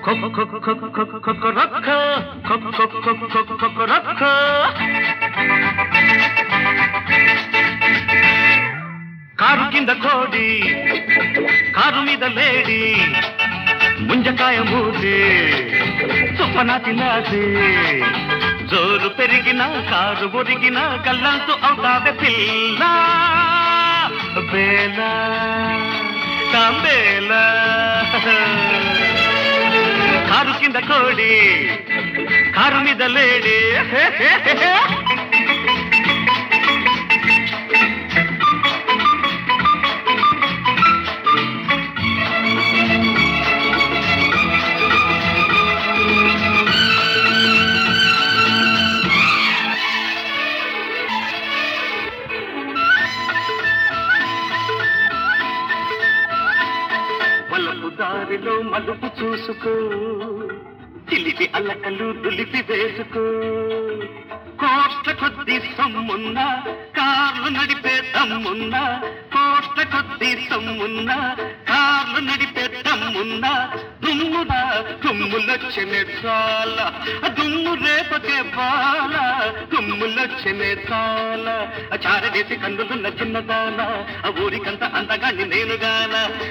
కొక్కొక్కొక్కొక్కొక్కొక్కొరొక్క, కొక్కొక్కొక్కొక్కొక్కొరొక్క. Car కింద కోడి car మీద లేడి ముంజకాయ మూసి తుప్పనాటి నాసి జోరు పెరిగిన కారు ఒరిగిన కళ్ళంతు అవుతావే పిల్ల బేల తాంబేల కారు కింద కోడి కారు మీద లేడి వలపు దారిలో మలుపు చూసుకో చిలిపి అలకలు దులిపి వేసుకో కోట్ల కొద్ది సొమ్మున్న కార్లు నడిపే తమ్మున్న కోట్ల కొద్ది సొమ్మున్న కార్లు నడిపే తమ్మున్న దుమ్మున దుమ్ములొచ్చనే చాలా దుమ్ము రేపకే బాల దుమ్ములొచ్చనే చాలా చారవేసి కన్నులున్న చిన్నదాన ఆ ఊరికంత అందగాని నేనుగాన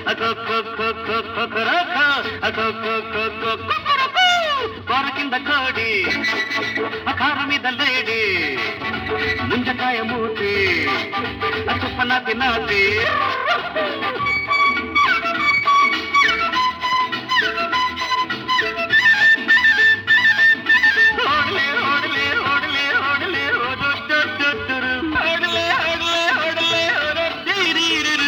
కూర కింద కోడి ఆ కార మీద లేడి ముంజకాయ మూతి ఆ చుప్పన తినాది ఓడలే ఓడలే ఓడలే ఓడలే ఓడొట్టొట్టొట్టొరు. ఓడలే ఓడలే ఓడలే ఓడొట్టిరిరిరు.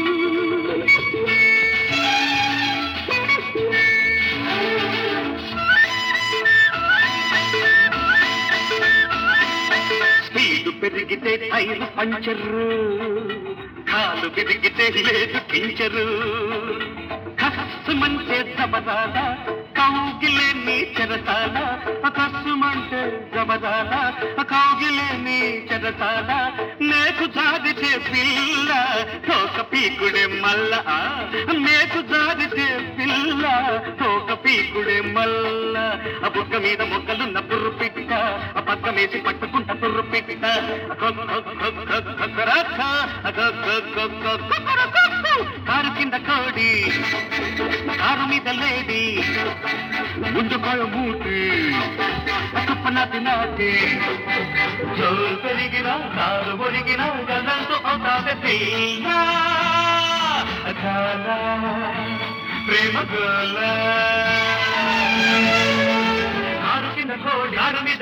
స్పీడు పెరిగితే టైరు పంచరు కాలు పెరిగితే లేదు కించరు కస్సుమంటే జబదాల కౌగిలే నీ చెరసాల కస్సుమంటే జబదాల కౌగిలే నీ చెరసాల నేకు జారితే పిల్ల తోక పీకుడే మల్ల నేకు జారితే పిల్ల తోక పీకుడే మల్ల ఆ బుక్క మీద మొక్కలున్న పుర్రు పిట్ట ఆ పక్క వేసి పట్టుకుంట పుర్రు పిట్ట కారు కింద కోడి కారు మీద లేడి ముందుకాయ మూటి కుప్పన తినాటి జోరు పెరిగిన కారు ఒరిగిన గల్లంతో అవుతావే పిల్ల కాల ప్రేమ గోల కారు కింద కోడి కారు మీద